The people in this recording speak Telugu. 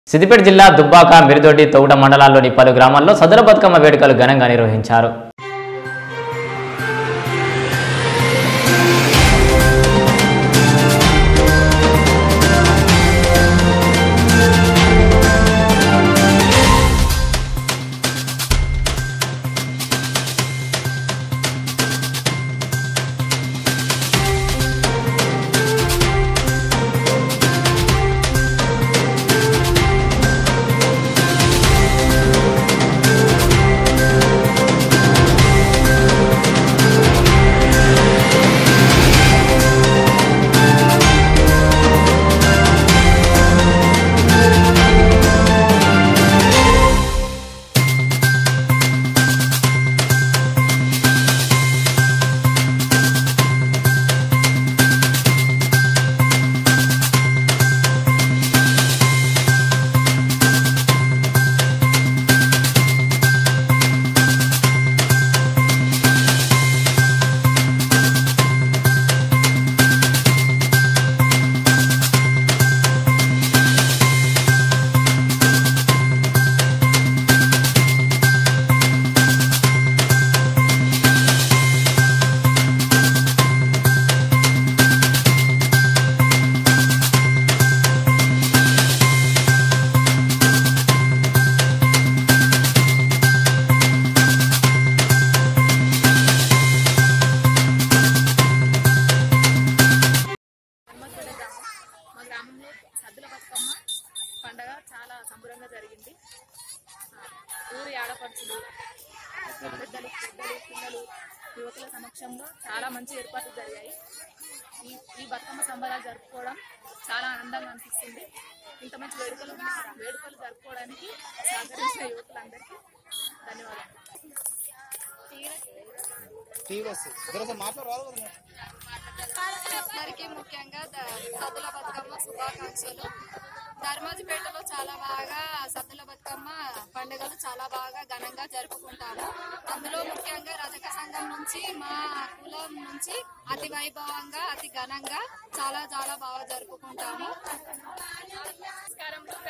సిద్దిపేట జిల్లా దుబ్బాక మిరిదొడ్డి తౌట మండలాల్లోని పలు గ్రామాల్లో సదర బతుకమ్మ వేడుకలు ఘనంగా నిర్వహించారు హన్మకొండ గ్రామం మా గ్రామంలో సద్దుల బతుకమ్మ పండగ చాలా సంబరంగా జరిగింది ఆ, ఊరి ఆడపడుచులు పెద్దలు పెద్దలు పిల్లలు యువకుల సమక్షంలో చాలా మంచి ఏర్పాట్లు జరిగాయి ఈ ఈ బతుకమ్మ సంబరాలు జరుపుకోవడం చాలా ఆనందంగా అనిపిస్తుంది ఇంత మంచి వేడుకలు వేడుకలు జరుపుకోవడానికి సహకరించిన యువకులందరికీ ధన్యవాదాలు టీవీ వస్తుంది జర మాట్లాడరాదు కదా అందరికీ ముఖ్యంగా ద- సద్దుల బతుకమ్మ శుభాకాంక్షలు ధర్మాజిపేటలో చాలా బాగా సద్దుల బతుకమ్మ పండుగలు చాలా బాగా ఘనంగా జరుపుకుంటాము అందులో ముఖ్యంగా రజక సంఘం నుంచి మా కులం నుంచి అతి వైభవంగా అతి ఘనంగా చాలా చాలా బాగా జరుపుకుంటాము నమస్కారంలో